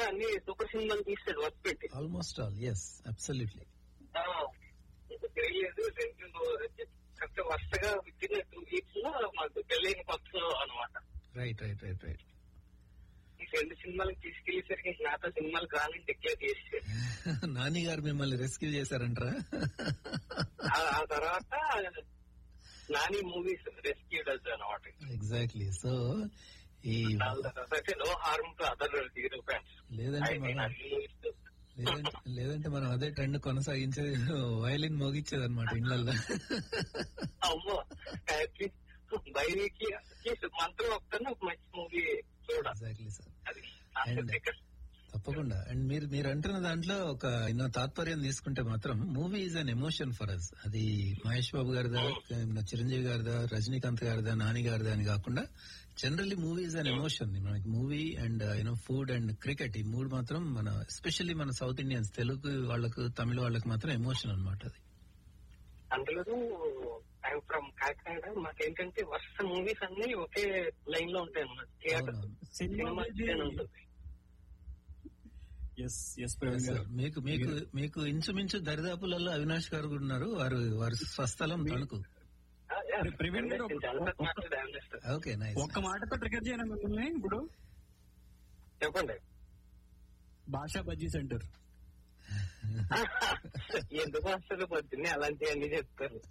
అన్ని సూపర్ సినిమాలు తీస్తాడు వర్క్ పెట్టి ఆల్మోస్ట్ ఆల్ ఎస్ అబ్సల్యూట్లీ ఆ, ఇంకా తెలియలేదు రెండు కరెక్ట్ వరుసగా విత్ ఇన్ టూ వీక్స్ లో మాకు పెళ్ళైన కొత్తలో అనమాట రైట్ రైట్ రైట్ రైట్ ఈ రెండు సినిమాలకు తీసుకెళ్లేసరికి నాతో సినిమాలు కావాలని డిక్లేర్ చేసి నాని గారు మిమ్మల్ని రెస్క్యూ చేశారంటారా ఆ- ఆ తర్వాత నాని మూవీస్ రెస్క్యూ డల్స్ అనమాట ఎగ్జాక్ట్లీ సో ఈ అంటే no harm to other hero fans లేదంటే మనం లేదంటే లేదంటే మనం అదే ట్రెండ్ కొనసాగించేది వయలిన్ మోగిచ్చేది అనమాట ఇళ్లలో అమ్మో అట్లీస్ట్ బై వీక్లీ అట్లీస్ట్ మంత్రం ఒక్కనే ఒక మంచి మూవీ చూడాలి ఎగ్జాక్ట్లీ సార్ అది And- తప్పకుండా అండ్ మీరు మీరు అంటున్న దాంట్లో ఒక ఎన్నో తాత్పర్యం తీసుకుంటే మాత్రం movie is an emotion for us అది మహేష్ బాబు గారిదా మన చిరంజీవి గారిదా రజనీకాంత్ గారిదా నాని గారిదా అని కాకుండా generally movie is an emotion మనకి movie and you know food and cricket ఈ మూడు మాత్రం మన ఎస్పెషల్లీ మన సౌత్ ఇండియన్స్ తెలుగు వాళ్ళకు తమిళ వాళ్ళకి మాత్రం ఎమోషన్ అనమాట అది అందులో ఐఎమ్ ఫ్రమ్ కాకినాడ మాకేంటంటే వరుస మూవీస్ అన్ని ఒకే లైన్ లో ఉంటాయి అన్నమాట థియేటర్ అవునవును. సినిమా ఇదేనే ఉంటుంది ఎస్ ఎస్ ప్రవీణ్ గారు మీకు మీకు మీకు ఇంచుమించు దరిదాపులలో అవినాష్ గారు కూడా ఉన్నారు వారు వారి స్వస్థలం తణుకు ఆ, yeah. ప్రవీణ్ గారు ఒక- Jagannath master dance okay nice ఒక్క మాటతో ట్రిగర్ చేయను మిమ్మల్ని ఇప్పుడు చెప్పండి భాషా బజ్జీ సెంటర్ ఎందుకు అసలు పొద్దున్నే అలాంటివన్నీ చెప్తారు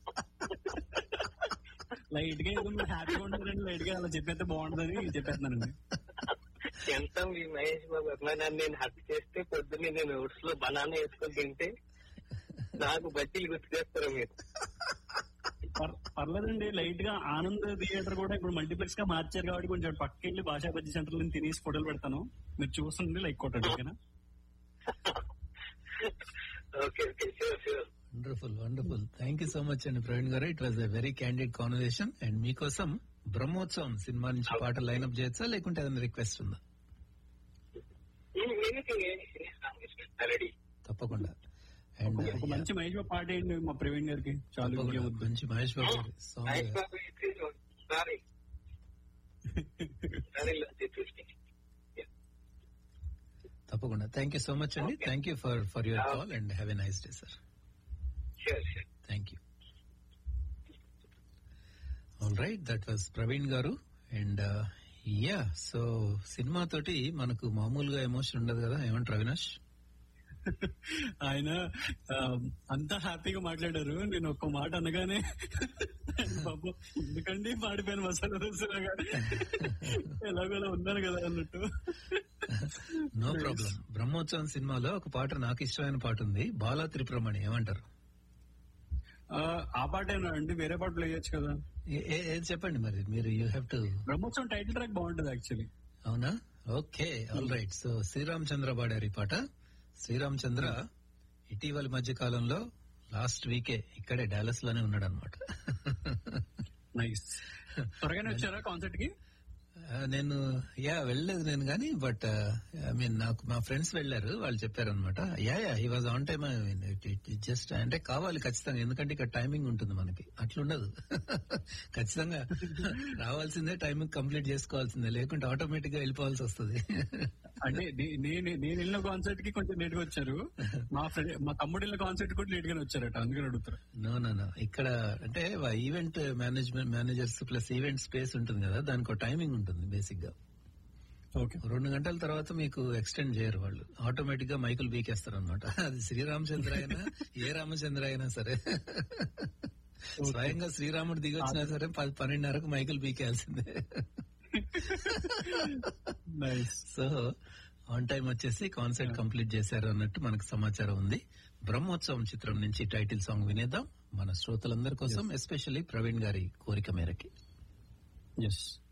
లైట్ గా ఏదో మీరు హ్యాపీగా ఉంటారండి లైట్ గా అలా చెప్పేస్తే బాగుంటుందని చెప్పేస్తున్నానండి ఎంత మీ మహేష్ బాబు అభిమానాన్ని నేను హత్య చేస్తే పొద్దున్నే నేను ఓట్స్ లో బనానా వేసుకొని తింటే నాకు బజ్జీలు గుర్తుకేస్తారు మీరు పర్- పర్లేదండి లైట్ గా ఆనంద్ థియేటర్ కూడా ఇప్పుడు మల్టీప్లెక్స్ గా మార్చారు కాబట్టి కొంచెం పక్కకి వెళ్ళి భాషా బజ్జీ సెంటర్ లో తినేసి ఫోటోలు పెడతాను మీరు చూస్తుండే లైక్ కొట్టండి ఓకేనా okay okay sure sure wonderful wonderful thank you so much అండి Praveen garu it was a very candid conversation and మీకోసం బ్రహ్మోత్సవం సినిమా నుంచి పాట లైన్అప్ చేయొచ్చా లేకుంటే ఏదైనా రిక్వెస్ట్ ఉందా రెడీ తప్పకుండా అండ్ ఒక మంచి మహేష్ బాబు పాట ఏంటి మా ప్రవీణ్ గారికి చాలు ఇంకేం వద్దు. మంచి మహేష్ బాబు గారి Mahesh song Babu sorry sorry తప్పకుండా థ్యాంక్ యూ సో మచ్ అండి Okay. Thank you for for your Okay. Call and have a nice day sir sure sure thank you all right that was Praveen garu and yeah so cinema తోటి మనకు మామూలుగా emotion ఉండదు కదా ఏమంటారు అవినాష్ ఆయన ఆ, అంతా హ్యాపీగా మాట్లాడారు నేను ఒక్క మాట అనగానే బాబు ఎందుకండి పాడిపోయిన మసాలా దోశలా కానీ ఎలాగోలా ఉన్నాను కదా అన్నట్టు నో ప్రాబ్లం బ్రహ్మోత్సవం సినిమాలో ఒక పాట నాకు ఇష్టమైన పాట ఉంది బాలా త్రిపురమణి ఏమంటారు ఆ, ఆ పాట ఏమన్నా అండి వేరే పాట ప్లే చేయొచ్చు కదా ఏ- ఏ- ఏది చెప్పండి మరి మీరు you have to Brahmotsavam title track బాగుంటది యాక్చువల్లీ అవునా okay all right so Sriramachandra పాడారు ఈ పాట శ్రీరామచంద్ర ఇటీవలి మధ్య కాలంలో లాస్ట్ వీకే ఇక్కడే డాలస్ లోనే ఉన్నాడు అనమాట నైస్ త్వరగానే వచ్చారా కాన్సర్ట్ కి నేను యా వెళ్ళలేదు నేను కానీ బట్ ఐ మీన్ నాకు మా ఫ్రెండ్స్ వెళ్ళారు వాళ్ళు చెప్పారు అనమాట yeah yeah he was on time just అంటే కావాలి ఖచ్చితంగా ఎందుకంటే ఇక్కడ టైమింగ్ ఉంటుంది మనకి అట్లుండదు ఖచ్చితంగా రావాల్సిందే టైమింగ్ కంప్లీట్ చేసుకోవాల్సిందే లేకుంటే ఆటోమేటిక్ గా వెళ్ళిపోవాల్సి వస్తుంది అంటే నే- నేను నేను వెళ్ళిన కాన్సర్ట్ కి కొంచెం లేట్ గా వచ్చారు మా ఫ్రెండ్ మా తమ్ముడు వెళ్ళిన కాన్సర్ట్ కూడా లేట్ గానే వచ్చారట అందుకని అడుగుతారు నో నో నో ఇక్కడ అంటే event management managers plus event space ఉంటుంది కదా దానికి ఒక టైమింగ్ ఉంటుంది బేసిక్ గా ఓకే రెండు గంటల తర్వాత మీకు ఎక్స్టెండ్ చేయరు వాళ్ళు ఆటోమేటిక్ గా మైకులు బీకేస్తారు అనమాట అది శ్రీరామచంద్ర అయినా ఏ రామచంద్ర అయినా సరే స్వయంగా శ్రీరాముడు దిగి వచ్చినా సరే పది పన్నెండున్నరకు మైకులు బీకేయాల్సిందే నైస్ సో ఆన్ టైం వచ్చేసి కాన్సర్ట్ కంప్లీట్ చేశారు అన్నట్టు మనకు సమాచారం ఉంది బ్రహ్మోత్సవం చిత్రం నుంచి టైటిల్ సాంగ్ వినేద్దాం మన శ్రోతలందరి కోసం ఎస్పెషల్లీ ప్రవీణ్ గారి కోరిక మేరకి ఎస్